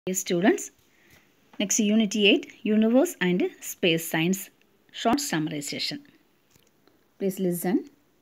Dear students, next Unity 8 Universe and Space Science short summarization. Please listen.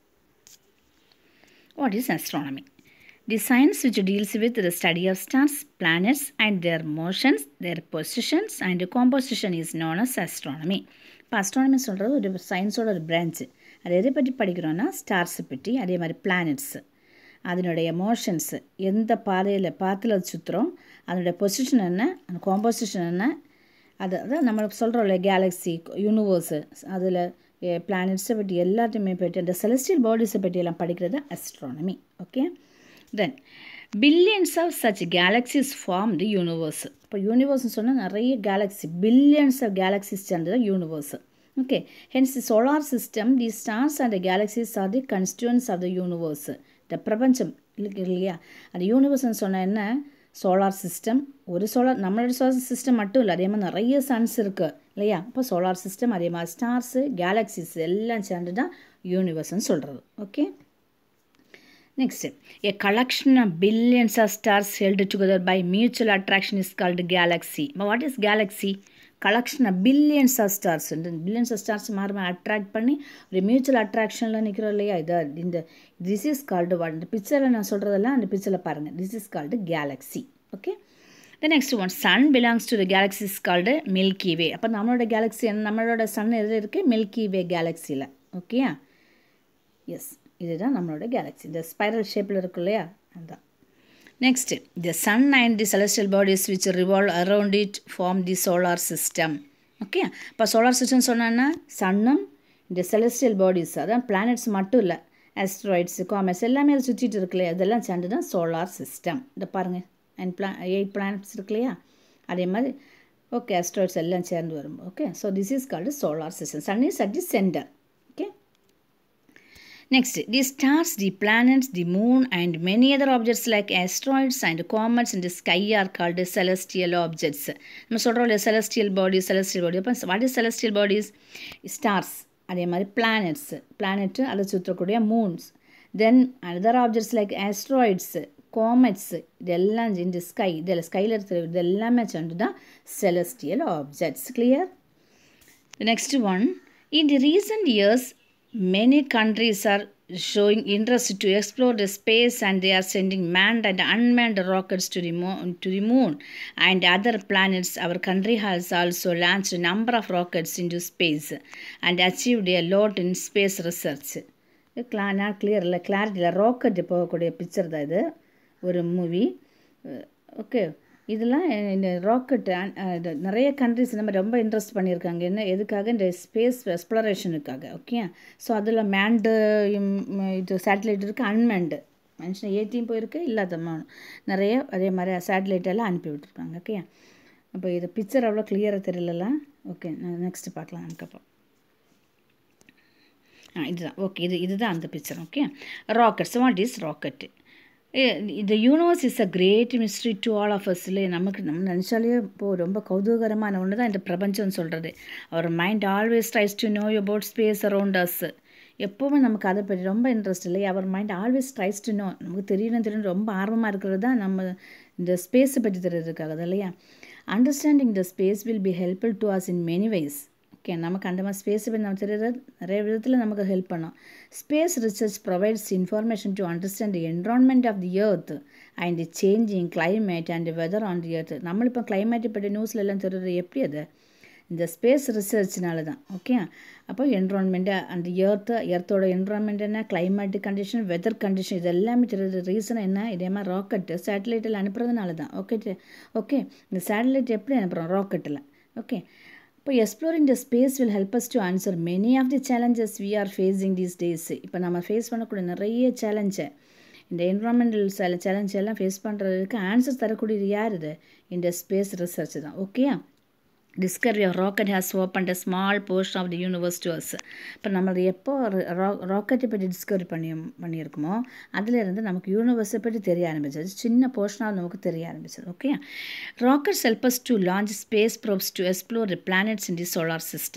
What is astronomy? The science which deals with the study of stars, planets, and their motions, their positions, and composition is known as astronomy. இப்போ astronomy சொல்கிறது ஒரு சயின்ஸோட ஒரு branch அது எதை பற்றி படிக்கிறோன்னா ஸ்டார்ஸை பற்றி அதே மாதிரி பிளானட்ஸு அதனுடைய மோஷன்ஸு எந்த பாதையில் பாத்தில் அது சுற்றுறோம் அதனுடைய பொசிஷன் என்ன அந்த காம்போசிஷன் என்ன அது அதான் நம்ம சொல்கிறோம் இல்லையா கேலக்ஸி யூனிவர்ஸு அதில் பிளானட்ஸை பற்றி எல்லாத்தையுமே பற்றி அந்த செலஸ்டியல் பாடிஸை பற்றி எல்லாம் படிக்கிறது astronomy okay then billions of such galaxies form the universe இப்போ யூனிவர்ஸ்னு சொன்னால் நிறைய கேலக்ஸி பில்லியன்ஸ் ஆஃப் கேலக்ஸிஸ் சேர்ந்தது universe okay hence the solar system the stars and galaxies are the constituents of the universe இந்த பிரபஞ்சம் இருக்கு இல்லையா அந்த யூனிவர்ஸ்னு சொன்னால் என்ன சோலார் சிஸ்டம் ஒரு சோலார் நம்மளோட சோலார் சிஸ்டம் மட்டும் இல்லை அதே மாதிரி நிறைய சன்ஸ் இருக்குது இல்லையா இப்போ சோலார் சிஸ்டம் அதே மாதிரி ஸ்டார்ஸு கேலக்ஸிஸ் எல்லாம் சேர்ந்து தான் யூனிவர்ஸ்னு சொல்கிறது okay Next, a collection of billions of stars held together by mutual attraction is called galaxy. But what is galaxy? Collection of billions of stars இந்த பில்லியன்ஸ் ஆஃப் ஸ்டார்ஸ் மாறுமா attract பண்ணி ஒரு mutual அட்ராக்ஷனில் நிற்கிறோம் இல்லையா இது இந்த திஸ் இஸ் கால்டு வாட் இந்த பிக்சரில் நான் சொல்கிறதெல்லாம் அந்த பிக்சரில் பாருங்கள் this is called galaxy okay the next one sun belongs to the galaxy is called Milky Way அப்போ நம்மளோட கேலக்ஸி நம்மளோட சன் எது இருக்குது மில்கி வே கேலக்ஸியில் ஓகேயா எஸ் இதுதான் நம்மளோட கேலக்ஸி இந்த ஸ்பைரல் ஷேப்பில் இருக்கு இல்லையா அதுதான் next the sun and the celestial bodies which revolve around it form the solar system okay இப்போ சோலார் சிஸ்டம் சொன்னோன்னா சன்னும் இந்த செலஸ்டியல் பாடிஸ் அதான் பிளானட்ஸ் மட்டும் இல்லை ஆஸ்ட்ராய்ட்ஸ் காமெட்ஸ் எல்லாமே அதை சுற்றிட்டு இருக்கு இல்லையா அதெல்லாம் சேர்ந்து தான் சோலார் சிஸ்டம் இந்த பாருங்கள் அண்ட் பிளா எயிட் பிளானட்ஸ் இருக்கு இல்லையா அதே மாதிரி ஓகே ஆஸ்ட்ராய்ட்ஸ் எல்லாம் சேர்ந்து வரும் okay so this is called solar system sun is at the centre Next, the stars, the planets, the moon, and many other objects like asteroids and comets in the sky are called celestial objects. நம்ம சொல்கிறோம் celestial bodies, celestial body. அப்போ what is celestial bodies? Stars அதே மாதிரி planets planet அதை சுற்றக்கூடிய moons then other objects like asteroids comets இதெல்லாம் இந்த sky இதில் ஸ்கையில் இருக்கிற இது எல்லாமே சேர்ந்து தான் celestial objects clear next one in the recent years many countries are showing interest to explore the space and they are sending manned and unmanned rockets to the moon, to the moon and other planets our country has also launched a number of rockets into space and achieved a lot in space research நான் clear இல்லை கிளாரிட்டியில் rocket போகக்கூடிய picture தான் இது ஒரு movie okay இதெல்லாம் இந்த rocket நிறைய கண்ட்ரிஸ் நம்ம ரொம்ப இன்ட்ரெஸ்ட் பண்ணியிருக்காங்க என்ன எதுக்காக இந்த ஸ்பேஸ் எக்ஸ்ப்ளரேஷனுக்காக ஓகே ஸோ அதில் மேண்டு இது சேட்டலைட் இருக்குது அன்மேண்டு மனுஷன் ஏற்றியும் போயிருக்கு இல்லாத நிறைய அதே மாதிரி சேட்டலைட் எல்லாம் அனுப்பி விட்டுருக்காங்க ஓகே அப்போ இது பிக்சர் அவ்வளோ கிளியராக தெரியல ஓகே நான் நெக்ஸ்ட்டு பார்க்கலாம் அதுக்கப்புறம் ஆ இதுதான் ஓகே இது இதுதான் அந்த picture okay rockets what is rocket இந்த universe is a great mystery to all of us இல்லை நமக்கு நம்ம நினச்சாலே இப்போது ரொம்ப கௌதுகரமான ஒன்று தான் இந்த பிரபஞ்சம்னு சொல்கிறது our mind always tries to know about space around us எப்போவுமே நமக்கு அதை பற்றி ரொம்ப இன்ட்ரெஸ்ட் இல்லை our mind always tries to know நமக்கு தெரியணும் தெரியணும் ரொம்ப ஆர்வமாக இருக்கிறது தான் நம்ம இந்த ஸ்பேஸை பற்றி தெரியறதுக்காக இல்லையா understanding the space will be helpful to us in many ways okay நமக்கு அந்த மாதிரி ஸ்பேஸை பற்றி நம்ம தெரியுறது நிறைய விதத்தில் நமக்கு ஹெல்ப் பண்ணும் space research provides information to understand the environment of the earth and the changing climate and weather on the earth நம்ம இப்போ கிளைமேட்டை பற்றி நியூஸில் எல்லாம் தெரியுறது எப்படி அது இந்த ஸ்பேஸ் ரிசர்ச்னால தான் ஓகே அப்போ என்வரான்மெண்ட்டு அந்த எர்த்து எர்த்தோட என்வரான்மெண்ட் என்ன கிளைமேட் கண்டிஷன் வெதர் கண்டிஷன் இது எல்லாமே தெரியுது ரீசன் என்ன இதே மாதிரி ராக்கெட்டு சேட்டலைட்டில் அனுப்புறதுனால தான் ஓகே ஓகே இந்த சேட்டலைட் எப்படி அனுப்புகிறோம் ராக்கெட்டில் ஓகே இப்போ exploring the space will help us to answer many of the challenges we are facing these days இப்போ நம்ம ஃபேஸ் பண்ணக்கூடிய நிறைய சேலஞ்சை இந்த என்வரான்மெண்டல் சேல சேலஞ்ச் எல்லாம் ஃபேஸ் பண்ணுறதுக்கு ஆன்சர் தரக்கூடியது யார் இது இந்த ஸ்பேஸ் ரிசர்ச் தான் okay discovery of rocket has open a small portion of the universe to us இப்போ நம்ம எப்போ ராக்கெட்டை பற்றி டிஸ்கவரி பண்ணி பண்ணியிருக்கோமோ அதிலிருந்து நமக்கு யூனிவர்ஸை பற்றி தெரிய ஆரம்பிச்சது சின்ன போர்ஷனாக நமக்கு தெரிய ஆரம்பிச்சது okay rockets help us to launch space probes to explore the planets in the solar system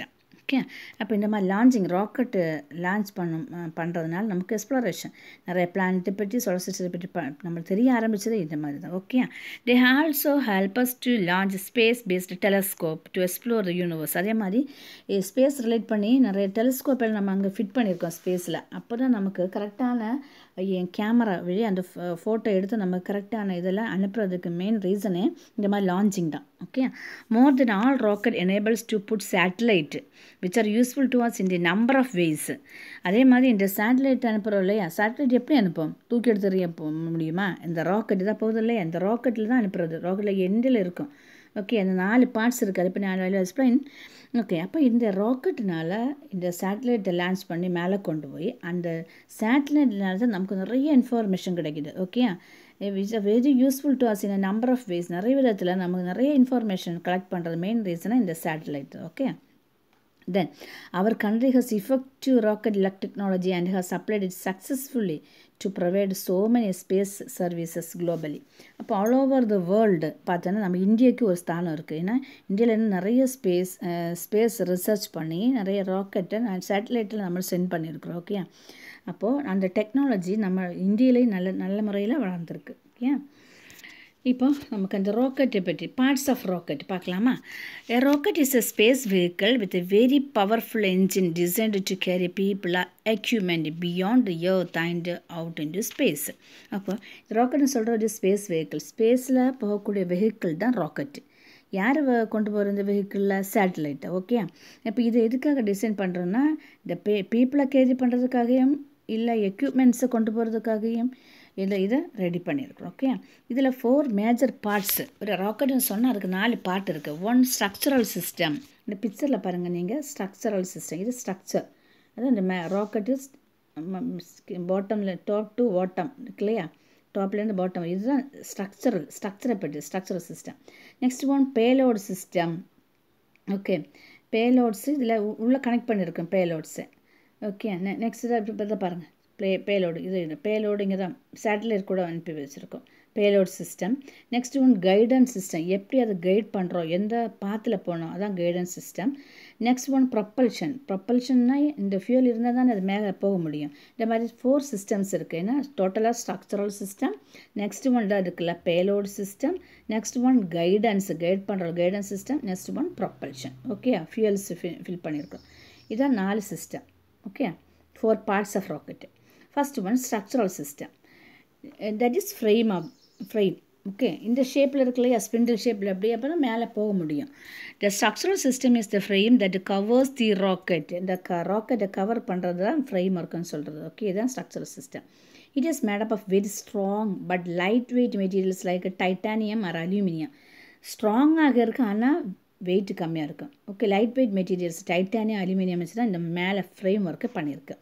okay அப்போ இந்த மாதிரி லான்ச்சிங் ராக்கெட்டு லான்ச் பண்ணும் பண்ணுறதுனால நமக்கு எக்ஸ்ப்ளோரேஷன் நிறைய பிளானட்டை பற்றி சோலர் சிஸ்டத்தை பற்றி ப நம்மளுக்கு தெரிய ஆரம்பிச்சதே இந்த மாதிரி தான் okay they also help us to launch space based telescope to explore the universe அதே மாதிரி ஸ்பேஸ் ரிலேட் பண்ணி நிறைய டெலிஸ்கோப் நம்ம அங்கே ஃபிட் பண்ணியிருக்கோம் ஸ்பேஸில் அப்போ தான் நமக்கு கரெக்டான என் கேமரா வழி அந்த ஃபோட்டோ எடுத்து நம்ம கரெக்டான இதெல்லாம் அனுப்புறதுக்கு மெயின் ரீசனே இந்த மாதிரி லான்ச்சிங் தான் okay more than all rocket enables to put satellite which are useful to us in the number of ways அதே மாதிரி இந்த சேட்டலைட் அனுப்புகிறோம் இல்லையா சேட்டலைட் எப்படி அனுப்போம் தூக்கி எடுத்துறிய முடியுமா இந்த ராக்கெட் தான் போகுது இல்லையா இந்த ராக்கெட்டில் தான் அனுப்புறது ராக்கெட்டில் எண்டில் இருக்கும் ஓகே அந்த நாலு பார்ட்ஸ் இருக்குது அது இப்போ நான் எக்ஸ்பிளைன் ஓகே அப்போ இந்த ராக்கெட்னால இந்த சேட்டலைட்டை லான்ச் பண்ணி மேலே கொண்டு போய் அந்த சேட்டலைட்னால தான் நமக்கு நிறைய இன்ஃபர்மேஷன் கிடைக்குது okay which are very useful to us in number of ways நிறைய விதத்தில் நமக்கு நிறைய இன்ஃபர்மேஷன் கலெக்ட் பண்ணுறது மெயின் ரீசனாக இந்த satellite okay Then, our country has effective rocket technology and has supplied it successfully to provide so many space services globally. அப்போ all over the world பார்த்தோன்னா நம்ம இந்தியாவுக்கு ஒரு ஸ்தானம் இருக்குது ஏன்னா இந்தியாவிலேருந்து நிறைய ஸ்பேஸ் ஸ்பேஸ் ரிசர்ச் பண்ணி நிறைய ராக்கெட்டை சேட்டலைட்டில் நம்ம சென்ட் பண்ணியிருக்கிறோம் ஓகே அப்போது அந்த டெக்னாலஜி நம்ம இந்தியிலேயும் நல்ல நல்ல முறையில் வளர்ந்துருக்கு ஓகே இப்போ நமக்கு அந்த ராக்கெட்டை பற்றி பார்ட்ஸ் ஆஃப் ராக்கெட் பார்க்கலாமா a rocket is a space vehicle with a very powerful engine designed to carry people equipment beyond earth and out into space அப்போ ராக்கெட்னு சொல்கிற ஒரு ஸ்பேஸ் வெஹிக்கிள் ஸ்பேஸில் போகக்கூடிய வெஹிக்கிள் தான் ராக்கெட் யார் கொண்டு போகிற இந்த வெஹிக்கிளில் சேட்டலைட்டை ஓகே இப்போ இது எதுக்காக டிசைன் பண்ணுறோன்னா இந்த பே பீப்புளை கேரி பண்ணுறதுக்காகவும் இல்லை எக்யூப்மெண்ட்ஸை கொண்டு போகிறதுக்காகவும் இதில் இதை ரெடி பண்ணியிருக்கிறோம் ஓகே இதில் ஃபோர் மேஜர் பார்ட்ஸ் ஒரு ராக்கெட்னு சொன்னால் அதுக்கு நாலு பார்ட் இருக்குது ஒன் ஸ்ட்ரக்சரல் சிஸ்டம் இந்த பிக்சரில் பாருங்கள் நீங்கள் ஸ்ட்ரக்சரல் சிஸ்டம் இது ஸ்ட்ரக்சர் அதான் இந்த மே ராக்கெட்டு பாட்டமில் டாப் டு பாட்டம் இருக்கு இல்லையா டாப்லேருந்து பாட்டம் இதுதான் ஸ்ட்ரக்சரல் ஸ்ட்ரக்சரை பற்றி structural system next one payload system okay payloads இதில் உள்ளே கனெக்ட் பண்ணியிருக்கோம் பேலோட்ஸு ஓகே நெ நெக்ஸ்ட் இதை இப்போ இதை பாருங்கள் ப்ளே பேலோடு இது இது பேலோடு இங்கே தான் சேட்டலைட் கூட அனுப்பி வச்சுருக்கோம் payload system next one guidance system எப்படி அதை கைட் பண்ணுறோம் எந்த பாத்தில் போனோம் அதான் guidance system next one propulsion ப்ரொப்பல்ஷன்னா இந்த ஃபியூல் இருந்தால் தானே அது மேலே போக முடியும் இந்த மாதிரி ஃபோர் சிஸ்டம்ஸ் இருக்குது ஏன்னா டோட்டலாக ஸ்ட்ரக்சரல் சிஸ்டம் நெக்ஸ்ட் ஒன் தான் இருக்குல்ல payload system next one guidance guide பண்ணுற guidance system next one propulsion okay fuels fill பண்ணியிருக்கோம் இதான் நாலு system okay four parts of rocket first one structural system that is frame of frame okay இந்த ஷேப்பில் இருக்கு இல்லையா ஸ்பிண்டில் ஷேப்பில் அப்படி அப்போ மேலே போக முடியும் the structural system is the frame that covers the rocket இந்த க ராக்கெட்டை கவர் பண்ணுறது தான் ஃப்ரேம் ஒர்க்குன்னு சொல்கிறது ஓகே இதுதான் structural system it is made up of very strong but light weight materials like titanium or aluminium ஸ்ட்ராங்காக இருக்குது ஆனால் வெயிட் கம்மியாக இருக்கும் okay light weight materials titanium aluminium வச்சு தான் இந்த மேலே ஃப்ரேம் ஒர்க்கு பண்ணியிருக்கு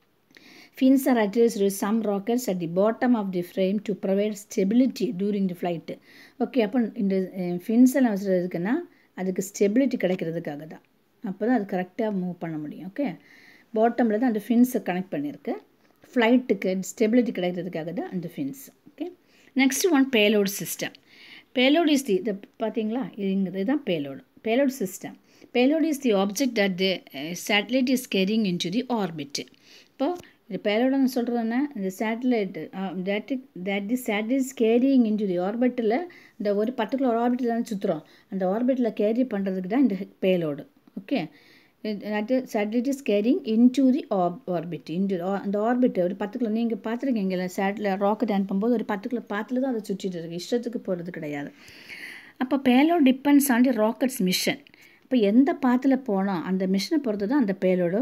Fins are attached with some rockets at the bottom of the frame to provide stability during the flight. Okay அப்போ இந்த ஃபின்ஸ் எல்லாம் வச்சுட்டு இருக்குன்னா அதுக்கு ஸ்டெபிலிட்டி கிடைக்கிறதுக்காக தான் அப்போ தான் அது கரெக்டாக மூவ் பண்ண முடியும் ஓகே பாட்டமில் தான் அந்த ஃபின்ஸை கனெக்ட் பண்ணியிருக்கு ஃப்ளைட்டுக்கு ஸ்டெபிலிட்டி கிடைக்கிறதுக்காக தான் அந்த fins okay next one payload system payload is the இதை பார்த்தீங்களா இதுங்கிறது தான் payload payload system payload is the object that the satellite is carrying into the orbit இப்போது இது பேலோடன்னு சொல்கிறதுன்னா இந்த satellite that that the satellite carrying into the ஆர்பிட்டில் இந்த ஒரு பர்டிகுலர் ஆர்பிட்டில் தான் சுற்றுறோம் அந்த ஆர்பிட்டில் கேரி பண்ணுறதுக்கு தான் இந்த payload okay that satellite is carrying into the of orbit into அந்த ஆர்பிட் ஒரு பர்டிகுலர் நீங்கள் பார்த்துருக்கீங்களா சேட்டில் ராக்கெட் அனுப்பும்போது ஒரு பர்டிகுலர் பாத்தில் தான் அதை சுற்றிட்டு இருக்கு இஷ்டத்துக்கு போகிறது கிடையாது அப்போ payload depends on the rocket's mission இப்போ எந்த பாத்தில் போனால் அந்த மிஷனை பொறுத்து தான் அந்த பேலோட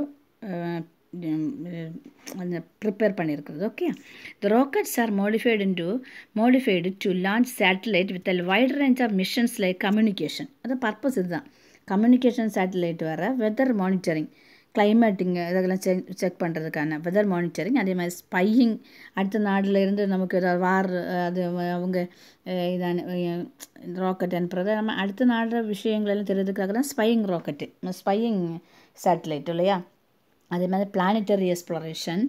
அந்த ப்ரிப்பேர் பண்ணியிருக்கிறது okay the rockets are modified into modified to launch satellite with a wide range of missions like communication அது பர்பஸ் இதுதான் கம்யூனிகேஷன் சேட்டலைட் வர வெதர் மானிட்டரிங் கிளைமேட்டிங் இதெல்லாம் செக் செக் பண்ணுறதுக்கான வெதர் மானிட்டரிங் அதே மாதிரி ஸ்பையிங் அடுத்த நாட்டில் இருந்து நமக்கு ஏதாவது வார் அது அவங்க இதான ராக்கெட் அனுப்புறது நம்ம அடுத்த நாடு விஷயங்களெல்லாம் தெரியுறதுக்காக தான் ஸ்பையிங் ராக்கெட்டு ஸ்பையிங் சேட்டலைட் இல்லையா அதே மாதிரி planetary exploration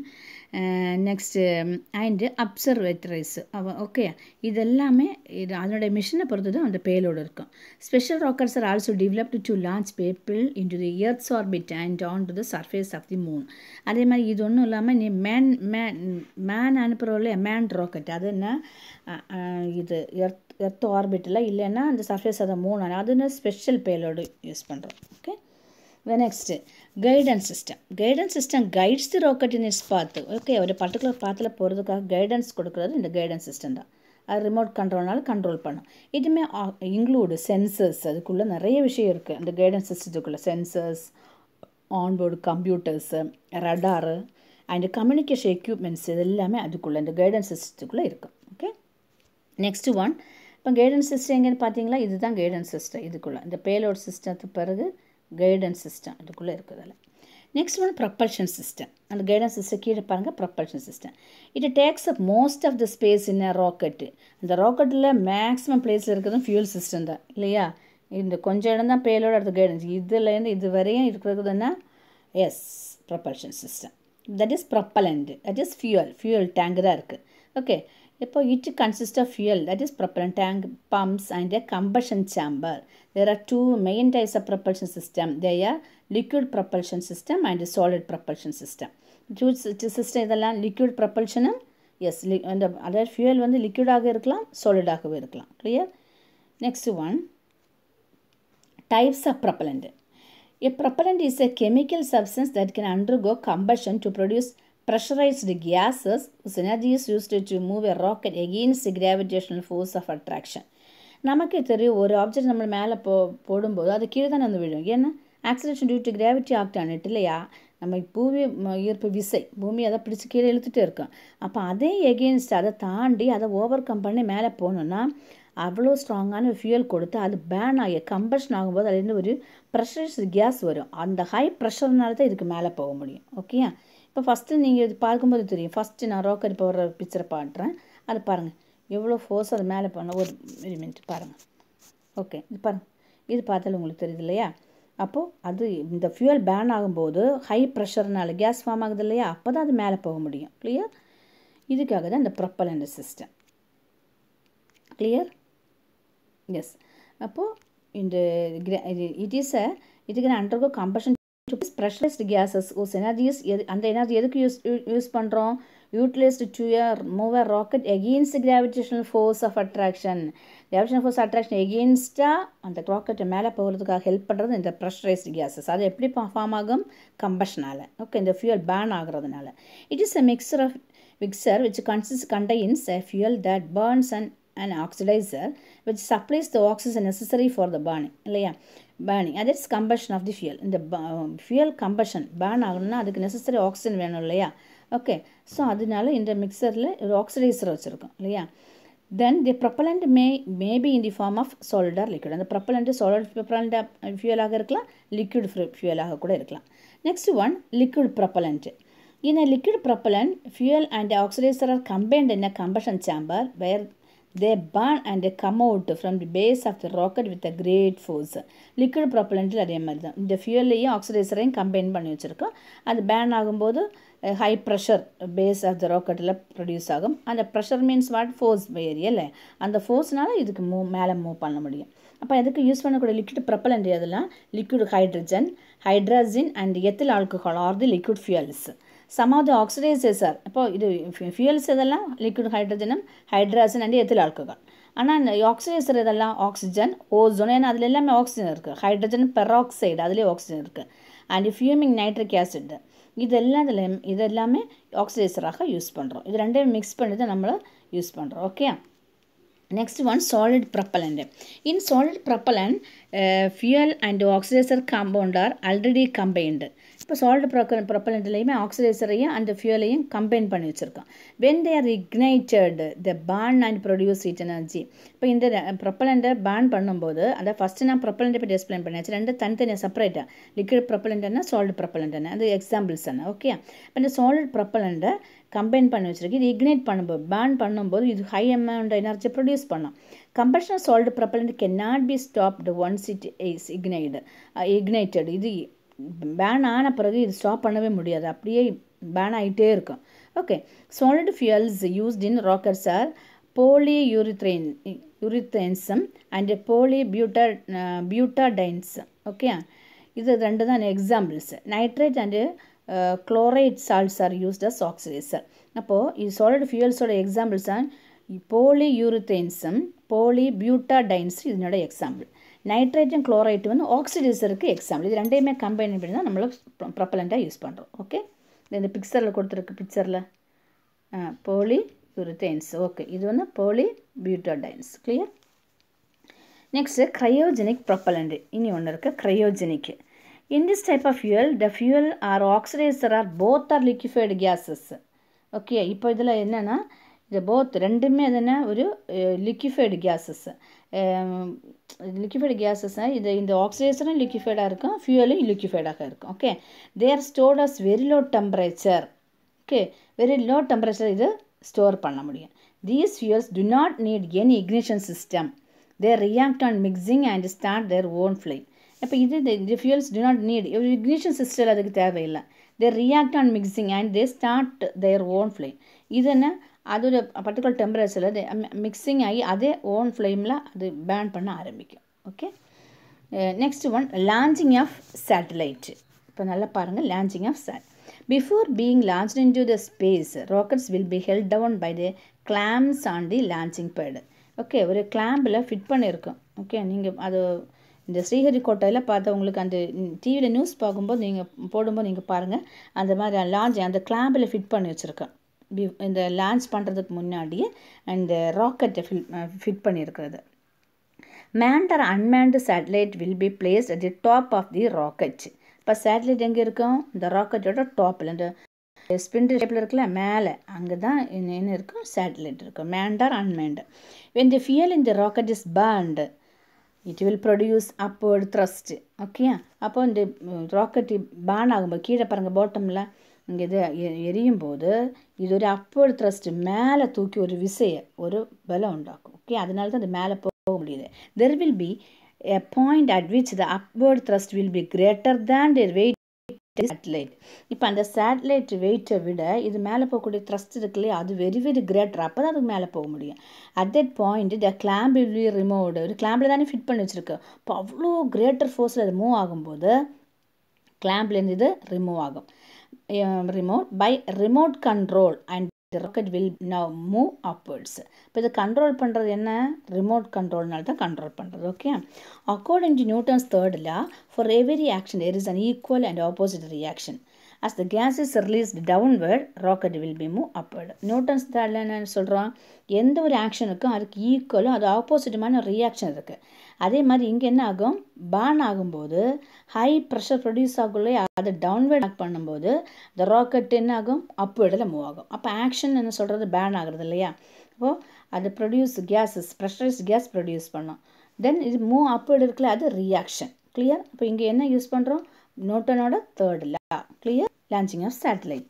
next and observatories அவ ஓகே இது எல்லாமே இது அதனுடைய மிஷினை பொறுத்து தான் அந்த பேலோடு இருக்கும் special rockets are also developed to launch people into the earth's orbit and on to the surface of the moon அதே மாதிரி இது ஒன்றும் இல்லாமல் நீ மேன் மேன் மேன் அனுப்புகிறோம் இல்லையா மேன் ராக்கெட் அது என்ன இது எர்த் எர்த் ஆர்பிட்டில் இல்லைன்னா அந்த சர்ஃபேஸ் ஆஃப் த மூன் அதுன்னு ஸ்பெஷல் பேலோடு யூஸ் பண்ணுறோம் okay next guidance system guidance system guides the rocket in its path okay ஒரு பர்டிகுலர் பாத்தில் போகிறதுக்காக கைடன்ஸ் கொடுக்குறது இந்த கைடன்ஸ் சிஸ்டம் தான் அது ரிமோட் கண்ட்ரோல்னால கண்ட்ரோல் பண்ணும் இதுவுமே இன்க்ளூடு சென்சர்ஸ் அதுக்குள்ளே நிறைய விஷயம் இருக்குது அந்த கைடன்ஸ் சிஸ்டத்துக்குள்ளே sensors onboard computers radar and communication equipments இது எல்லாமே அதுக்குள்ளே இந்த கைடன்ஸ் சிஸ்டத்துக்குள்ளே இருக்கும் ஓகே நெக்ஸ்ட் ஒன் இப்போ கைடன்ஸ் சிஸ்டம் எங்கேன்னு பார்த்தீங்களா இதுதான் கைடன்ஸ் சிஸ்டம் இதுக்குள்ளே இந்த பேலோட் சிஸ்டத்துக்கு பிறகு கைடன்ஸ் சிஸ்டம் இதுக்குள்ளே இருக்குது அதில் நெக்ஸ்ட் ஒன் ப்ரப்பல்ஷன் சிஸ்டம் அந்த கைடன்ஸ் சிஸ்டம் கீழே பாருங்கள் propulsion system it takes up most of the space in a rocket அந்த ராக்கெட்டில் மேக்ஸிமம் பிளேஸில் இருக்கிறதும் ஃபியூல் சிஸ்டம் தான் இல்லையா இந்த கொஞ்சம் இடம் தான் பேலோட அடுத்த கைடன்ஸ் இதுலேருந்து இது வரையும் இருக்கிறதுன்னா எஸ் propulsion system that is propellant that is fuel fuel tank தான் இருக்குது ஓகே இப்போ it consist of fuel that is propellant tank pumps and a combustion chamber there are two main types of propulsion system they are liquid propulsion system and solid propulsion system system இதெல்லாம் liquid ப்ரப்பல்ஷனும் எஸ் லி அந்த அதாவது fuel வந்து லிக்விடாக இருக்கலாம் சாலிடாகவே இருக்கலாம் clear next one types of propellant A propellant is a chemical substance that can undergo combustion to produce pressurized gases whose energy is used to move a rocket against the gravitational force of attraction. நமக்கே தெரியும் ஒரு object நம்ம மேலே போ போடும்போது அது கீழே தானே வந்து விழும் ஏன்னா acceleration due to gravity act on it இல்லையா நம்ம பூமி ஈர்ப்பு விசை பூமி அதை பிடிச்சி கீழே இழுத்துட்டே இருக்கோம் அப்போ அதே எகெயின்ஸ்ட் அதை தாண்டி அதை ஓவர் கம் பண்ணி மேலே போகணுன்னா அவ்வளோ ஸ்ட்ராங்கான ஃபியூயல் கொடுத்து அது பேன் ஆகி கம்பஷன் ஆகும்போது அதுலேருந்து ஒரு ப்ரெஷரைஸ்டு கேஸ் வரும் அந்த ஹை ப்ரெஷர்னால தான் இதுக்கு மேலே போக முடியும் ஓகேயா இப்போ ஃபஸ்ட்டு நீங்கள் இது பார்க்கும்போது தெரியும் ஃபஸ்ட்டு நான் ரோக்கர் போடுற பிக்சரை பாட்டுறேன் அது பாருங்கள் எவ்வளோ ஃபோர்ஸ் அது மேலே பண்ண ஒரு ஒரு மினிட் பாருங்கள் ஓகே இது பாருங்கள் இது பார்த்தாலும் உங்களுக்கு தெரியுது இல்லையா அப்போது அது இந்த ஃபியூயல் பேன் ஆகும்போது ஹை ப்ரெஷர்னால கேஸ் ஃபார்ம் ஆகுது இல்லையா அப்போ தான் அது மேலே போக முடியும் கிளியர் இதுக்காக தான் இந்த ப்ரொப்பலண்ட் சிஸ்டம் கிளியர் எஸ் அப்போது இந்த இட் இஸ் அ இதுக்கு அண்டர்கோ கம்பஷன் ப்ரெஷரைஸ்டு கேஸஸ் ஓஸ் எனர்ஜிஸ் எது அந்த எனர்ஜி எதுக்கு யூஸ் யூஸ் பண்ணுறோம் யூட்டிலைஸ்டு டு இயர் move a rocket against gravitational force of attraction gravitational force attraction எகெயின்ஸ்டாக அந்த ராக்கெட்டை மேலே போகிறதுக்காக ஹெல்ப் பண்ணுறது இந்த ப்ரெஷரைஸ்டு கேஸஸ் அது எப்படி ஃபார்ம் ஆகும் கம்பஷனால் ஓகே இந்த ஃபியூல் பேன் ஆகுறதுனால it is a mixture of mixture which consist contains a fuel that burns and an oxidizer which supplies the oxygen necessary for the burning இல்லையா burning that is combustion of the fuel இந்த fuel combustion burn ஆகணும்னா அதுக்கு necessary oxygen வேணும் இல்லையா okay so அதனால இந்த மிக்சரில் ஒரு oxidiser வச்சுருக்கோம் இல்லையா then the propellant may maybe in the form of solid or liquid அந்த ப்ரப்பலண்ட் சாலிட் ப்ரப்பலண்ட் ஃபியூலாக இருக்கலாம் லிக்விட் ஃபியூலாக கூட இருக்கலாம் next one liquid propellant In a liquid propellant, fuel and oxidizer are combined in a combustion chamber where they burn and they come out from the base of the rocket with a great force liquid ப்ராப்பலண்ட்டில் அதே மாதிரி தான் இந்த ஃபியூல்லையும் ஆக்சிடைசரையும் combine பண்ணி வச்சுருக்கோம் அது burn ஆகும்போது high pressure base of the ராக்கெட்டில் ப்ரொடியூஸ் ஆகும் அந்த ப்ரெஷர் மீன்ஸ் வாட் ஃபோர்ஸ் ஏரியல அந்த ஃபோர்ஸ்னால இதுக்கு மூவ் மேலே மூவ் பண்ண முடியும் அப்போ அதுக்கு யூஸ் பண்ணக்கூடிய லிக்விட் ப்ரப்பலண்ட் எதெல்லாம் liquid hydrogen hydrogen and ethyl alcohol are the liquid fuels some of the oxidisers are இப்போ இது ஃபியூல்ஸ் இதெல்லாம் லிக்விட் ஹைட்ரஜனும் ஹைட்ராஜன் அண்ட் எத்தில் ஆல்கஹால் ஆனால் இந்த ஆக்சிடைசர் இதெல்லாம் ஆக்சிஜன் ஓசோன் ஏன்னா அதில் எல்லாமே ஆக்சிஜன் இருக்குது ஹைட்ரஜன் பெராக்சைடு அதுலேயே ஆக்சிஜன் இருக்குது அண்ட் ஃபியூமிங் நைட்ரிக் ஆசிட் இதெல்லாம் இதில் இது எல்லாமே ஆக்சிடைசராக யூஸ் பண்ணுறோம் இது ரெண்டையும் மிக்ஸ் பண்ணி தான் நம்மளை யூஸ் பண்ணுறோம் okay next one solid propellant in solid propellant uh, fuel and oxidizer compound are already combined இப்போ சால்ட் ப்ரொக்க ப்ரொப்பலண்ட்லேயுமே ஆக்சிடைசரையும் அந்த ஃபியூலையும் கம்பைன் பண்ணி வச்சுருக்கோம் when they are ignited the burn and produce heat energy இப்போ இந்த ப்ரொப்பலண்ட்டை பேர்ன் பண்ணும்போது அதை ஃபஸ்ட்டு நான் ப்ரொப்பலண்ட்டை பற்றி எக்ஸ்பிளைன் பண்ணியாச்சு ரெண்டு தனித்தனியாக செப்பரேட்டாக லிக்விட் ப்ரொப்பலண்ட் என்ன சால்ட் ப்ரொப்பலண்ட் என்ன அது எக்ஸாம்பிள்ஸ் என்ன ஓகே இப்போ இந்த சால்ட் ப்ரொப்பலண்ட்டை கம்பைன் பண்ணி வச்சுருக்கு இது இக்னைட் பண்ணும்போது பேர்ன் பண்ணும்போது இது ஹை அமௌண்ட் எனர்ஜி ப்ரொடியூஸ் பண்ணோம் combustion solid propellant can not be stopped once it is ignite ignited இது பேன் ஆன பிறகு இது ஸ்டாப் பண்ணவே முடியாது அப்படியே பேன் ஆகிட்டே இருக்கும் Okay, solid fuels used in rockets are polyurethane, urethane and polybutadines. Okay, ഇത് രണ്ട് തന്നെ examples nitrate and chloride salts are used as oxidizer അപ്പോൾ ഈ സോളിഡ് ഫ്യൂവൽസോட എക്സാമ്പിൾസ് ആണ് ഈ പോളി യൂറിത്തേൻസും പോളി ബ്യൂട്ടാഡൈൻസ് ഇതിനோட എക്സാമ്പിൾ நைட்ரேட்டும் குளோரைட்டும் வந்து ஆக்சிடைசருக்கு எக்ஸாம்பிள் இது ரெண்டையுமே கம்பைன் பண்ணி தான் நம்மள ப்ரொப்பலண்ட்டாக யூஸ் பண்ணுறோம் ஓகே இந்த பிக்சரில் கொடுத்துருக்கு பிக்சரில் போலி யூரித்தைன்ஸ் ஓகே இது வந்து polybutadienes clear next cryogenic propellant இனி ஒன்று இருக்குது cryogenic in this type of fuel the fuel or oxidiser or both are liquefied gases okay இப்போ இதில் என்னென்னா இது போத் ரெண்டுமே அது என்ன ஒரு லிக்விஃபைடு கேஸஸ் லிக்விஃபைடு கேஸஸ் இது இந்த ஆக்சிடைசரும் லிக்விஃபைடாக இருக்கும் ஃபியூவலும் லிக்விஃபைடாக இருக்கும் okay they are stored as very low temperature okay very low temperature இது ஸ்டோர் பண்ண முடியும் these fuels do not need any ignition system they react on mixing and start their own flame இப்போ இது இந்த ஃபியூல்ஸ் டு நாட் நீட் ஒரு ignition system அதுக்கு தேவையில்லை they react on mixing and they start their own flame இது என்ன அதோட particular டெம்பரேச்சரில் மிக்சிங் ஆகி அதே ஓன் ஃப்ளேமில் அது பேன் பண்ண ஆரம்பிக்கும் okay next one launching of satellite இப்போ நல்லா பாருங்கள் லான்ச்சிங் ஆஃப் சேட் before being launched into the space rockets will be held down by the clamps on the launching pad okay ஒரு கிளாம்பில் ஃபிட் பண்ணியிருக்கோம் ஓகே நீங்கள் அது இந்த ஸ்ரீஹரிக்கோட்டையில் பார்த்தா உங்களுக்கு அந்த டிவியில் நியூஸ் பார்க்கும்போது நீங்கள் போடும்போது நீங்கள் பாருங்கள் அந்த மாதிரி லான்ச் அந்த கிளாம்பில் ஃபிட் பண்ணி வச்சுருக்கேன் இந்த லான்ச் பண்ணுறதுக்கு முன்னாடியே அந்த ராக்கெட்டை ஃபில் ஃபிட் பண்ணியிருக்கிறது manned or unmanned satellite will be placed at the top of the rocket இப்போ சேட்டலைட் எங்கே இருக்கும் இந்த ராக்கெட்டோட டாப்பில் இந்த ஸ்பிண்டில் ஷேப்பில் இருக்குல்ல மேலே அங்கே தான் என்ன இருக்கும் சேட்டலைட் இருக்கும் manned or unmanned when the fuel இந்த rocket is burnt it will produce upward thrust okay அப்போ இந்த ராக்கெட் பேர்ன் ஆகும்போது கீழே பாருங்கள் பாட்டமில் இங்கே இது எரியும் போது இது ஒரு அப்போர்டு த்ரஸ்ட் மேலே தூக்கி ஒரு விசையை ஒரு பலம் உண்டாக்கும் ஓகே அதனால தான் அது மேலே போக முடியுது there will be a point at which the upward thrust will be greater than their weight satellite இப்போ அந்த சேட்டலைட் வெயிட்டை விட இது மேலே போகக்கூடிய த்ரஸ்ட் இருக்கு இல்லையா அது வெரி வெரி கிரேட்டர் அப்போ தான் அதுக்கு மேலே போக முடியும் at that point the clamp will be removed ஒரு கிளாம்பில் தானே ஃபிட் பண்ணி வச்சுருக்கு இப்போ அவ்வளோ கிரேட்டர் ஃபோர்ஸில் அது மூவ் ஆகும்போது கிளாம்ப்லேருந்து இது ரிமூவ் ஆகும் remote by remote control and the rocket will now move upwards இப்போ இது கண்ட்ரோல் பண்ணுறது என்ன ரிமோட் கண்ட்ரோல்னால தான் கண்ட்ரோல் பண்ணுறது okay according to Newton's third law for every action there is an equal and opposite reaction as the gas is released downward rocket will be move upward Newton's தேர்டில் என்ன சொல்கிறோம் எந்த ஒரு ஆக்ஷனுக்கும் அதுக்கு ஈக்குவலும் அது ஆப்போசிட்டுமான ரியாக்ஷன் இருக்குது அதே மாதிரி இங்கே என்ன ஆகும் பேர்ன் ஆகும்போது ஹை ப்ரெஷர் ப்ரொடியூஸ் ஆகுள்ளே அதை டவுன்வேர்ட் ஆக் பண்ணும்போது இந்த ராக்கெட் என்ன ஆகும் அப்வேர்டில் மூவ் ஆகும் அப்போ ஆக்ஷன் என்ன சொல்கிறது பேர்ன் ஆகுறது இல்லையா அப்போது அது produce gases pressurised gas produce பண்ணும் தென் இது மூவ் அப்வேர்டு இருக்குல்ல அது ரியாக்ஷன் கிளியர் அப்போ இங்கே என்ன யூஸ் பண்ணுறோம் நியூட்டனோட third law clear launching of satellite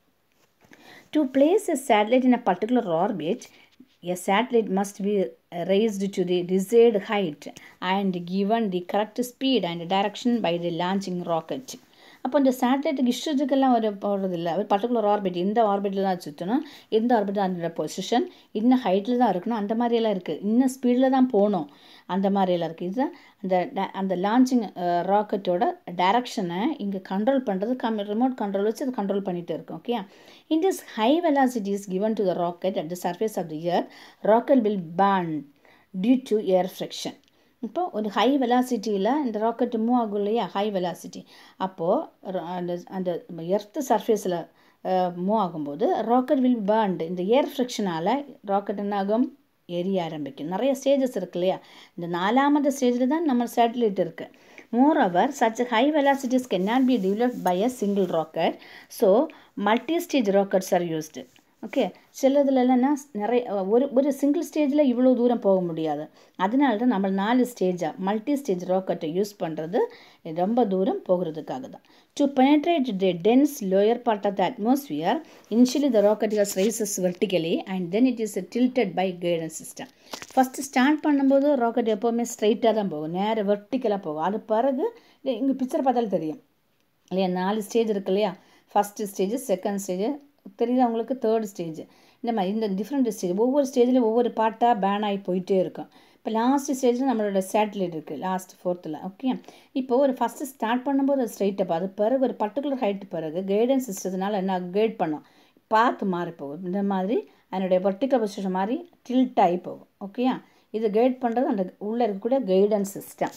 to place a satellite in a particular orbit a satellite must be raised to the desired height and given the correct speed and direction by the launching rocket அப்போ இந்த சேட்டலைட்டுக்கு இஷ்டத்துக்கெல்லாம் ஒரு போடுறதில்ல ஒரு particular orbit இந்த ஆர்பிட்டில் தான் சுற்றணும் இந்த orbit அதோட பொசிஷன் இன்னும் ஹைட்டில் தான் இருக்கணும் அந்த மாதிரியெல்லாம் இருக்குது இன்னும் ஸ்பீடில் தான் போகணும் அந்த மாதிரியெல்லாம் இருக்குது இதுதான் அந்த அந்த லான்ச்சிங் ராக்கெட்டோட டைரக்ஷனை இங்கே கண்ட்ரோல் பண்ணுறது கம் ரிமோட் கண்ட்ரோல் வச்சு அது கண்ட்ரோல் பண்ணிகிட்டு இருக்கும் okay in this high velocity is given to the rocket at the surface of the earth rocket will burn due to air friction இப்போ ஒரு ஹை வெலாசிட்டியில் இந்த ராக்கெட் மூவ் ஆகும் இல்லையா ஹை வெலாசிட்டி அப்போது அந்த அந்த எர்த்து சர்ஃபேஸில் மூவ் ஆகும்போது ராக்கெட் வில் பேர்ன்டு இந்த ஏர் ஃப்ரிக்ஷனால் ராக்கெட் என்ன ஆகும் எரிய ஆரம்பிக்கும் நிறைய ஸ்டேஜஸ் இருக்கு இல்லையா இந்த நாலாமது ஸ்டேஜில் தான் நம்ம சேட்டலைட் இருக்குது moreover such high velocities can not be developed by a single rocket so multi stage rockets are used okay சிலதுலலாம் நிறைய ஒரு ஒரு சிங்கிள் ஸ்டேஜில் இவ்வளோ தூரம் போக முடியாது அதனால தான் நம்ம நாலு ஸ்டேஜாக மல்டி ஸ்டேஜ் ராக்கெட்டை யூஸ் பண்ணுறது ரொம்ப தூரம் போகிறதுக்காக தான் to penetrate the dense lower part of the atmosphere initially the rocket has rises vertically and then it is tilted by guidance system first start பண்ணும்போது ராக்கெட் எப்போவுமே ஸ்ட்ரைட்டாக தான் போகும் நேராக வெர்டிக்கலாக போகும் அது பிறகு இங்கே பிக்சர் பார்த்தாலும் தெரியும் இல்லையா நாலு ஸ்டேஜ் இருக்கு இல்லையா ஃபஸ்ட்டு ஸ்டேஜ் செகண்ட் ஸ்டேஜ் தெரியுது அவங்களுக்கு தேர்ட் ஸ்டேஜ் இந்த மாதிரி இந்த டிஃப்ரெண்ட் ஸ்டேஜ் ஒவ்வொரு ஸ்டேஜில் ஒவ்வொரு பாட்டாக பேன் ஆகி போயிட்டே இருக்கும் இப்போ லாஸ்ட் ஸ்டேஜில் நம்மளோட சேட்டலைட் இருக்குது லாஸ்ட் ஃபோர்த்தில் ஓகே இப்போ ஒரு ஃபஸ்ட்டு ஸ்டார்ட் பண்ணும்போது அது ஸ்ட்ரைட் அப் அது பிறகு ஒரு பர்டிகுலர் ஹைட் பிறகு கைடன்ஸ் சிஸ்டத்தினால என்ன கைட் பண்ணும் பாத் மாறி போகும் இந்த மாதிரி அதனுடைய பர்டிகுலர் பொசிஷன் மாதிரி டில்ட் ஆகி போகும் ஓகேயா இது கைட் பண்ணுறது அந்த உள்ளே இருக்கக்கூடிய guidance system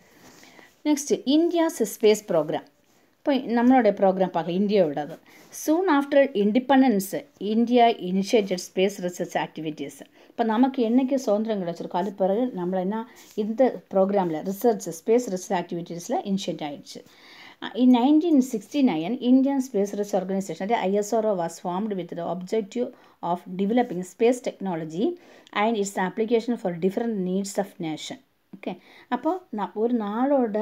next India's space programme இப்போ நம்மளுடைய ப்ரோக்ராம் பார்க்க இந்தியாவோடது soon after independence India initiated space research activities இப்போ நமக்கு என்றைக்கு சுதந்திரம் கிடச்சிருக்கோ அது பிறகு நம்மள என்ன இந்த ப்ரோக்ராமில் ரிசர்ச் ஸ்பேஸ் ரிசர்ச் ஆக்டிவிட்டீஸில் இனிஷியேட் ஆகிடுச்சு In 1969, Indian Space Research Organization, the ISRO, was formed with the objective of developing space technology and its application for different needs of nation. Okay அப்போ நான் ஒரு நாளோட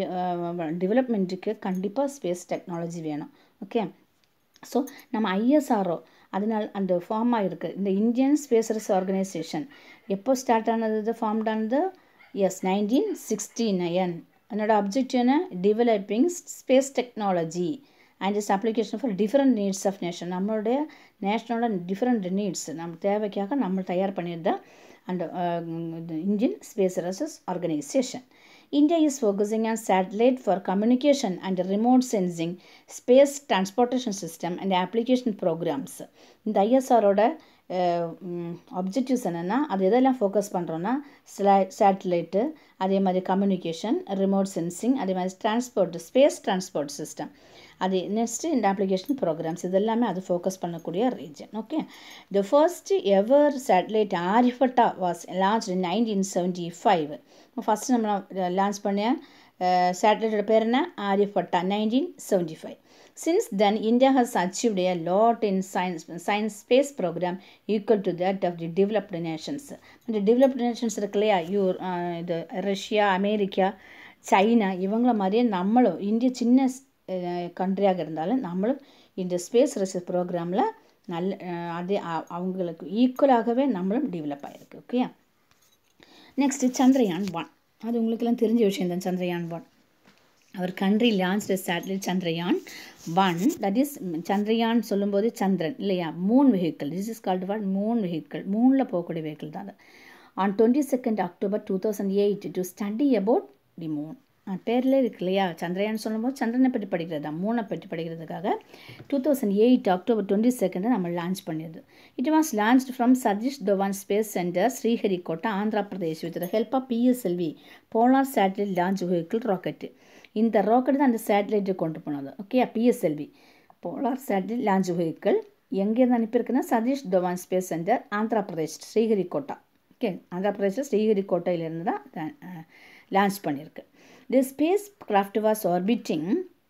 டெவலப்மெண்ட்டுக்கு கண்டிப்பாக ஸ்பேஸ் டெக்னாலஜி வேணும் okay so நம்ம ஐஎஸ்ஆர்ஓ அதனால் அந்த ஃபார்ம் ஆகிருக்கு இந்த இந்தியன் ஸ்பேஸ் ரிசர்ச் ஆர்கனைசேஷன் எப்போ ஸ்டார்ட் ஆனது ஃபார்ம்ட் ஆனது எஸ் நைன்டீன் சிக்ஸ்டி நயன் என்னோட அப்ஜெக்டிவ் என்ன developing space technology and its application for different needs of nation நம்மளுடைய நேஷனோட டிஃப்ரெண்ட் நீட்ஸ் நம்ம தேவைக்காக நம்ம தயார் பண்ணியிருந்த அந்த Indian space research organisation India is focusing on satellite for communication and remote sensing, space transportation system and application programs. இந்த ஐஎஸ்ஆரோட objectives என்னென்னா அது எதெல்லாம் ஃபோக்கஸ் பண்ணுறோன்னா சேட்டலைட்டு அதே மாதிரி கம்யூனிகேஷன் ரிமோட் சென்சிங் அதே மாதிரி டிரான்ஸ்போர்ட் ஸ்பேஸ் டிரான்ஸ்போர்ட் சிஸ்டம் அது நெக்ஸ்ட்டு இந்த அப்ளிகேஷன் ப்ரோக்ராம்ஸ் இது எல்லாமே அது ஃபோக்கஸ் பண்ணக்கூடிய region okay the first ever satellite Aryabhata was launch in nineteen seventy five first நம்ம லான்ச் பண்ண சேட்டலைட்டோட பேர் என்ன Aryabhata nineteen seventy five since then India has achieved a lot in science science space program equal to that of the developed nations இந்த developed nations இருக்கு இல்லையா your இது Russia America China இவங்கள மாதிரியே நம்மளும் இந்தியா சின்ன கண்ட்ரியாக இருந்தாலும் நம்மளும் இந்த ஸ்பேஸ் ரிசர்ச் ப்ரோக்ராமில் நல்ல அதே அவங்களுக்கு ஈக்குவலாகவே நம்மளும் டெவலப் ஆகிருக்கு ஓகே நெக்ஸ்ட்டு சந்திரயான் ஒன் அது உங்களுக்கெல்லாம் தெரிஞ்ச விஷயம் தான் Chandrayaan one our country launch satellite Chandrayaan one that is Chandrayaan சொல்லும்போது சந்திரன் இல்லையா moon vehicle this is called what moon vehicle மூணில் போகக்கூடிய வெஹிக்கிள் தான் அது on twenty second October two thousand eight to study about the moon பேரில் இருக்கு இல்லையா சந்திரயான் சொல்லும்போது சந்திரனை பற்றி படிக்கிறது தான் மூணை பற்றி படிக்கிறதுக்காக two thousand eight October twenty செகண்டை நம்ம லான்ச் பண்ணியது it was launched from Satish Dhawan space centre Sriharikota Andhra Pradesh with help of PSLV polar satellite launch vehicle rocket இந்த ராக்கெட் தான் அந்த சேட்டலைட்டை கொண்டு போனது okay PSLV polar satellite launch vehicle எங்கேருந்து அனுப்பியிருக்குன்னா Satish Dhawan space centre Andhra Pradesh Sriharikota okay Andhra பிரதேஷில் ஸ்ரீஹரிகோட்டையிலேருந்து தான் லான்ச் பண்ணியிருக்கு The spacecraft was orbiting.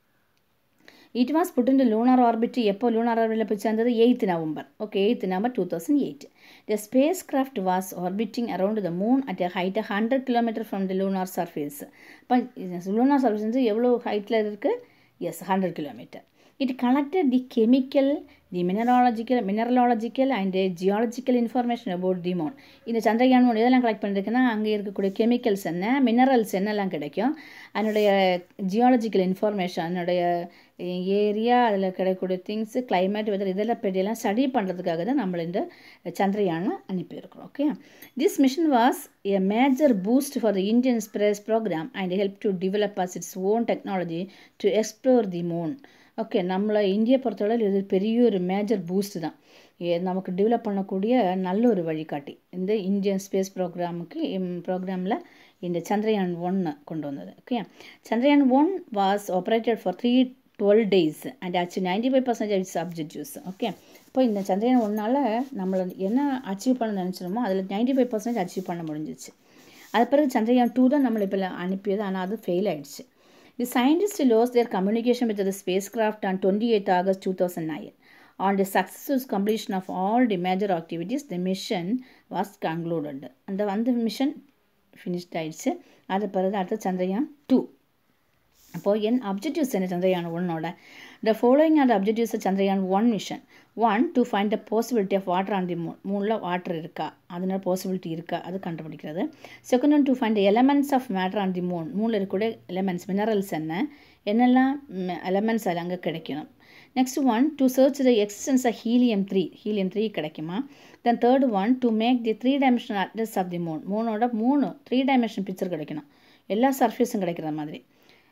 It was put into lunar orbit எப்போ லூனார் ஆர்பிட்டில் போய் சேர்ந்தது eighth November okay eighth November two thousand eight the space craft was orbiting around the moon at a height hundred kilometre from the lunar surface இப்போ lunar surface வந்து எவ்வளோ ஹைட்டில் இருக்குது yes hundred kilometre it collected the chemical the mineralogical mineralogical and geological information about the moon இந்த சந்திரயான் மூணு இதெல்லாம் collect பண்ணிருக்குன்னா அங்கே இருக்கக்கூடிய கெமிக்கல்ஸ் என்ன மினரல்ஸ் என்னெல்லாம் கிடைக்கும் அதனுடைய ஜியாலஜிக்கல் இன்ஃபர்மேஷன் அதனுடைய ஏரியா அதில் கிடைக்கக்கூடிய திங்ஸு கிளைமேட் வெதர் இதெல்லாம் பற்றியெல்லாம் ஸ்டடி பண்ணுறதுக்காக தான் நம்மள இந்த சந்திரயானை அனுப்பியிருக்கிறோம் okay this mission was a major boost for the Indian space program and help to develop us its own technology to explore the moon okay நம்மளை இந்தியா பொறுத்தளவு இது பெரிய ஒரு மேஜர் பூஸ்ட் தான் நமக்கு டெவலப் பண்ணக்கூடிய நல்ல ஒரு வழிகாட்டி இந்த இந்தியன் ஸ்பேஸ் ப்ரோக்ராமுக்கு ப்ரோக்ராமில் இந்த சந்திரயான் ஒன்று கொண்டு வந்தது okay Chandrayaan one was operated for three twelve days and achieve ninety five percentage its objectives okay இப்போ இந்த சந்திரயான் ஒன்றால் நம்மளை என்ன அச்சீவ் பண்ண நினச்சிருமோ அதில் நைன்டி ஃபைவ் பர்சன்டேஜ் அச்சீவ் பண்ண முடிஞ்சிச்சு அது பிறகு சந்திரயான் டூ தான் நம்மளை இப்போ அனுப்பியது ஆனால் அது ஃபெயில் ஆயிடுச்சு The scientists lost their communication with the spacecraft on 28 August 2009. On the successful completion of all the major activities, the mission was concluded. அந்த அந்த மிஷன் ஃபினிஷ்ட் ஆயிடுச்சு அது பிறகு அடுத்து சந்திரயான் டூ அப்போது என் அப்ஜெக்டிவ்ஸ் என்ன சந்திரயான் ஒன்னோட the following are objectives Chandrayaan one mission one to find the possibility of water on the moon மூணில் வாட்டர் இருக்கா அதனால பாசிபிலிட்டி இருக்கா அது கண்டுபிடிக்கிறது second one to find elements of matter on the moon மூணில் இருக்கக்கூடிய எலமெண்ட்ஸ் மினரல்ஸ் என்ன என்னெல்லாம் எலமெண்ட்ஸ் அதில் அங்கே கிடைக்கணும் next one to search the existence of helium three helium three கிடைக்குமா then third one to make the three dimensional address of the moon மூனோட மூணு த்ரீ டைமென்ஷன் பிக்சர் கிடைக்கணும் எல்லா சர்ஃபேஸும் கிடைக்கிற மாதிரி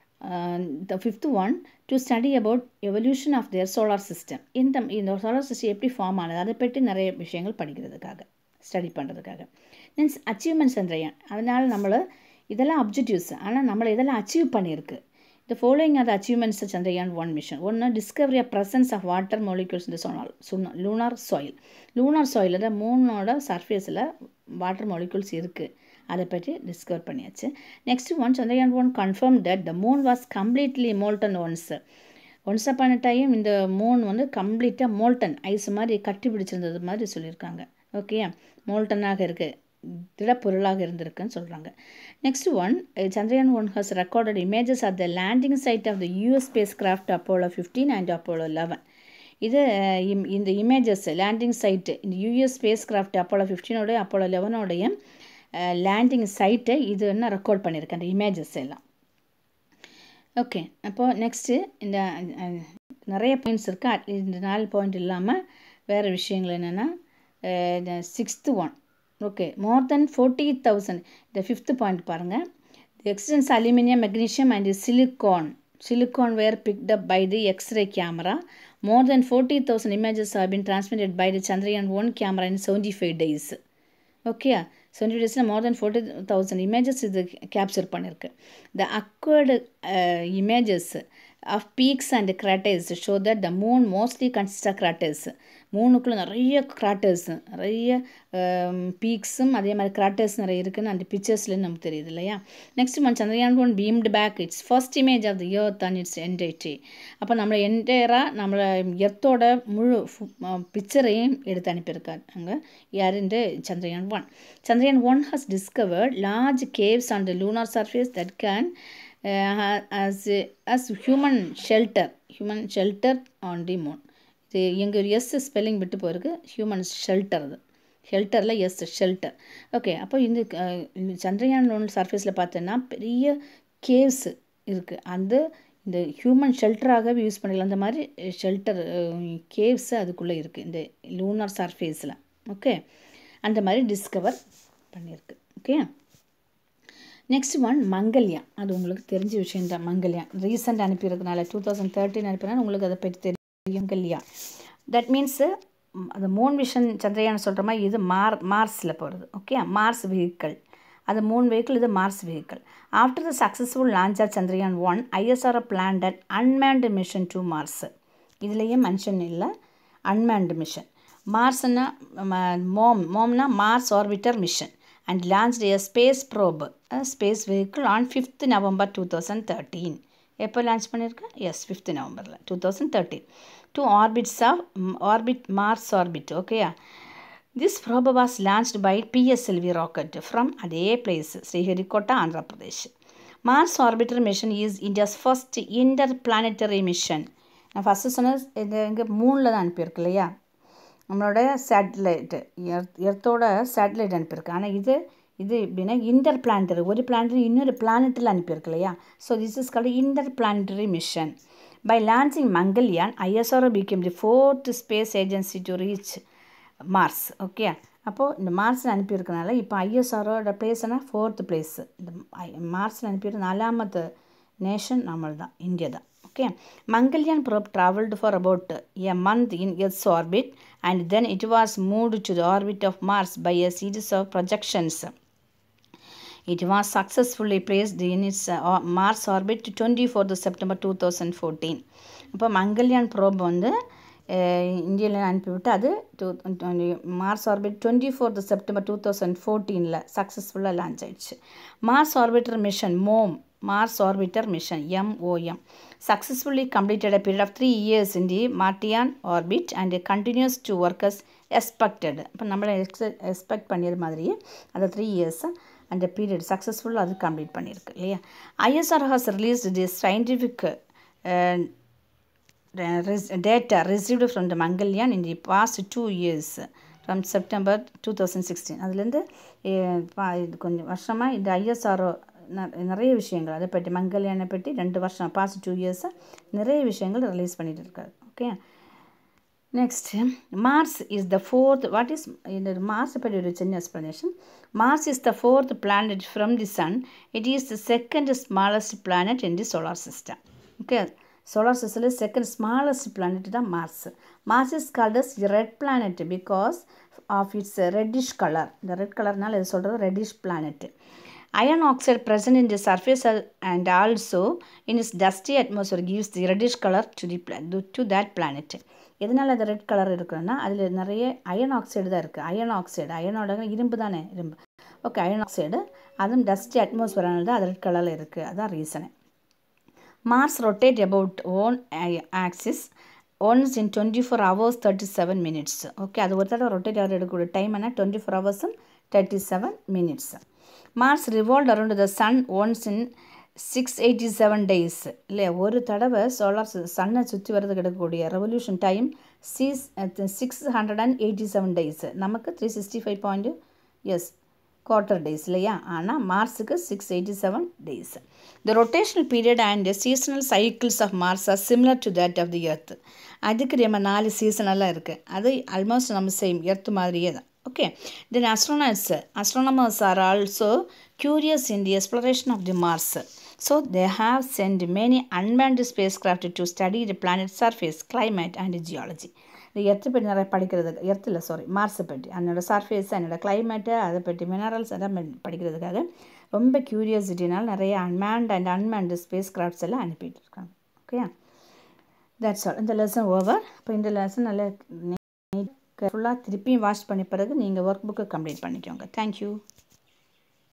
the fifth one to study about evolution of their solar system இந்த இந்த சோலார் சிஸ்டம் எப்படி ஃபார்ம் ஆனது அதை பற்றி நிறைய விஷயங்கள் படிக்கிறதுக்காக ஸ்டடி பண்ணுறதுக்காக மீன்ஸ் அச்சீவ்மெண்ட்ஸ் சந்திரயான் அதனால் நம்மளை இதெல்லாம் அப்ஜெக்டிவ்ஸ் ஆனால் நம்மளை இதெல்லாம் அச்சீவ் பண்ணியிருக்கு the following are the achievements Chandrayaan one mission ஒன்று discovery of presence of water molecules இந்த சொன்னால் சொன்ன லூனார் சாயில் லூனார் சாயிலில் மூணோட சர்ஃபேஸில் வாட்டர் மாலிகூல்ஸ் இருக்குது அதை பற்றி டிஸ்கவர் பண்ணியாச்சு next one Chandrayaan one confirm that the moon was completely molten once once அப்பான டைம் இந்த மூன் வந்து கம்ப்ளீட்டாக மோல்டன் ஐஸ் மாதிரி கட்டி பிடிச்சிருந்தது மாதிரி சொல்லியிருக்காங்க ஓகே மோல்டனாக இருக்குது திடப்பொருளாக இருந்திருக்குன்னு சொல்கிறாங்க next one Chandrayaan one has recorded images of the landing site of the US space craft Apollo fifteen and Apollo eleven இது இந்த இமேஜஸ் லேண்டிங் சைட்டு இந்த யூஎஸ் ஸ்பேஸ் கிராஃப்ட் அப்போலோ ஃபிஃப்டீனோடைய அப்போலோ லெவனோடைய லேண்டிங் சைட்டை இது என்ன ரெக்கார்ட் பண்ணியிருக்கேன் அந்த இமேஜஸ் எல்லாம் ஓகே அப்போது நெக்ஸ்ட்டு இந்த நிறைய பாயிண்ட்ஸ் இருக்குது இந்த நாலு பாயிண்ட் இல்லாமல் வேறு விஷயங்கள் என்னென்னா sixth one okay more then forty thousand இந்த ஃபிஃப்த்து பாயிண்ட் பாருங்கள் the extents aluminium magnesium and silicon silicon were picked up by the X-ray camera. More than 40,000 images have been transmitted by the Chandrayaan 1 camera in 75 days. Okay seventy டேஸில் more then forty thousand images இது capture பண்ணியிருக்கு the acquired images of peaks and craters show that the moon mostly consist of craters மூணுக்குள்ளே நிறைய craters நிறைய பீக்ஸும் அதே மாதிரி கிராட்டர்ஸ் நிறைய இருக்குன்னு அந்த பிக்சர்ஸ்லேருந்து நமக்கு தெரியுது இல்லையா next month Chandrayaan one beamed back its first image of the earth and its entity அப்போ நம்மளை என்டையராக நம்மளை எர்த்தோட முழு பிக்சரையும் எடுத்து அனுப்பியிருக்கார் அங்கே யார் இந்த Chandrayaan one Chandrayaan one has discovered large caves on the lunar surface that can as as human shelter human shelter on the moon இது எங்கள் ஒரு எஸ் ஸ்பெல்லிங் விட்டு போயிருக்கு ஹியூமன் ஷெல்டர் அது ஷெல்டரில் எஸ் ஷெல்டர் ஓகே அப்போ இந்த சந்திரயான் ஒன் சர்ஃபேஸில் பார்த்தோன்னா பெரிய கேவ்ஸ் இருக்குது அந்த இந்த ஹியூமன் ஷெல்டராகவே யூஸ் பண்ணிக்கலாம் அந்த மாதிரி ஷெல்டர் கேவ்ஸ் அதுக்குள்ளே இருக்குது இந்த லூனார் சர்ஃபேஸில் ஓகே அந்த மாதிரி டிஸ்கவர் பண்ணியிருக்கு ஓகே நெக்ஸ்ட் ஒன் மங்கல்யா அது உங்களுக்கு தெரிஞ்ச விஷயம் தான் மங்கல்யா ரீசெண்ட் அனுப்பியிருக்கனால டூ தௌசண்ட் தேர்ட்டின் அனுப்பினா உங்களுக்கு அதை பற்றி தெரியும் மங்கல்யா தட் மீன்ஸு அந்த மூன் விஷன் சந்திரயான் சொல்கிற மாதிரி இது மார் மார்ஸில் போகிறது ஓகே மார்ஸ் வெஹிக்கிள் அது மூணு வெஹிக்கிள் இது Mars vehicle after the successful launch of Chandrayaan one ISRO planned at unmanned mission to Mars இதுலேயே மென்ஷன் இல்லை அன்மேன்டு மிஷன் மார்ஸ்னா மோம் மோம்னா Mars orbiter mission and launched a space probe, a space vehicle on 5th November 2013. எப்போ launch பண்ணியிருக்கேன் yes fifth நவம்பரில் two thousand thirteen two orbits of orbit Mars orbit ஓகேயா this probe was launched by PSLV rocket from அதே place Sriharikota Andhra Pradesh Mars orbiter mission is India's first interplanetary mission நான் first சொன்னது இது இங்கே மூணில் தான் அனுப்பியிருக்கு இல்லையா நம்மளோட சேட்டலைட்டு எர்த் எர்த்தோட சேட்டலைட் அனுப்பியிருக்கு ஆனால் இது இது எப்படின்னா இன்டர் பிளானட்டரி ஒரு பிளானட்டரி இன்னொரு பிளானட்டில் அனுப்பியிருக்கு இல்லையா so this is called interplanetary mission by launching Mangalyaan ISRO became the fourth space agency to reach Mars okay அப்போது இந்த மார்ஸில் அனுப்பியிருக்கனால இப்போ ஐஎஸ்ஆரோட பிளேஸ்னா ஃபோர்த் பிளேஸ் இந்த மார்ஸில் அனுப்பியிருக்க நாலாமத்து நேஷன் நம்மள் தான் இந்தியா தான் okay mangalyan probe traveled for about a month in earth's orbit and then it was moved to the orbit of mars by a series of projections it was successfully placed in its uh, mars orbit 24th september 2014 இப்போ Mangalyaan probe வந்து இந்தியாவில் அனுப்பிவிட்டு அது to Mars orbit twenty fourth September two thousand ஃபோர்டீனில் சக்ஸஸ்ஃபுல்லாக launch ஆயிடுச்சு Mars orbiter mission MOM Mars Orbiter Mission MOM successfully completed a period of three years in the Martian orbit and continues to work as expected. இப்போ நம்மளை X expect பண்ணியது மாதிரியே அந்த three years அந்த period சக்ஸஸ்ஃபுல்லாக அது complete பண்ணியிருக்கு இல்லையா ISRO has released the scientific data received from the Mangalyan in the past two years from September 2016 அதுலேருந்து இது கொஞ்சம் வருஷமாக இந்த ஐஎஸ்ஆர்ஓ நிறைய விஷயங்கள் அதை பற்றி மங்கல்யானை பற்றி ரெண்டு வருஷம் பாஸ்ட் டூ இயர்ஸாக நிறைய விஷயங்கள் ரிலீஸ் பண்ணிகிட்டு இருக்காரு okay next Mars is the fourth what is இந்த மார்ஸை பற்றி ஒரு சின்ன explanation Mars is the fourth planet from the sun it is the second smallest planet in the solar system okay solar சிஸ்டமில் செகண்ட் ஸ்மாலஸ்ட் பிளானட் தான் Mars Mars is called as red planet because of its reddish colour இந்த red கலர்னால் இது சொல்கிறது reddish planet iron oxide present in the surface and also in its dusty atmosphere gives the reddish color to the to that planet எதனால் அது red colour இருக்குன்னா அதில் நிறைய iron oxide தான் இருக்குது அயன் ஆக்சைடு அயனோட இரும்பு தானே இரும்பு ஓகே அயன் ஆக்சைடு அதுவும் டஸ்டி அட்மாஸ்பியரானது தான் அது ரெட் கலரில் இருக்குது அதான் reason Mars rotate about own axis once in twenty four hours thirty seven minutes okay அது ஒரு தடவை ரொட்டேட் ஆகிற எடுக்கக்கூடிய டைம் என்ன டுவெண்ட்டி ஃபோர் ஹவர்ஸும் thirty seven minutes Mars revolve around the sun once in six eighty seven days இல்லையா ஒரு தடவை சோலார் சன்னை சுற்றி வரதுக்கு எடுக்கக்கூடிய revolution time six six hundred and eighty seven days நமக்கு three sixty five point as quarter days இல்லையா ஆனால் மார்ஸுக்கு six eighty seven days the rotational period and seasonal cycles of Mars are similar to that of the earth அதுக்கு நம்ம நாலு சீசனெல்லாம் இருக்குது அது almost நம்ம சேம் எர்த் மாதிரியே தான் okay then astronauts astronomers are also curious in the exploration of the mars so they have sent many unmanned spacecraft to study the planet's surface climate and geology இந்த earth பற்றி நிறைய படிக்கிறதுக்கு earth இல்லை sorry மார்ஸை பற்றி அதனோட surface அதனோட climate அதை பற்றி மினரல்ஸ் எல்லாம் படிக்கிறதுக்காக ரொம்ப க்யூரியாசிட்டினால் நிறைய unmanned and unmanned space crafts எல்லாம் அனுப்பிட்டு இருக்காங்க ஓகே தட்ஸ் ஆல் இந்த லெசன் ஓவர் இப்போ இந்த லெசன் நல்ல ஃபுல்லாக திருப்பியும் வாஷ் பண்ண பிறகு நீங்கள் ஒர்க் புக்கை கம்ப்ளீட் பண்ணிக்கோங்க தேங்க்யூ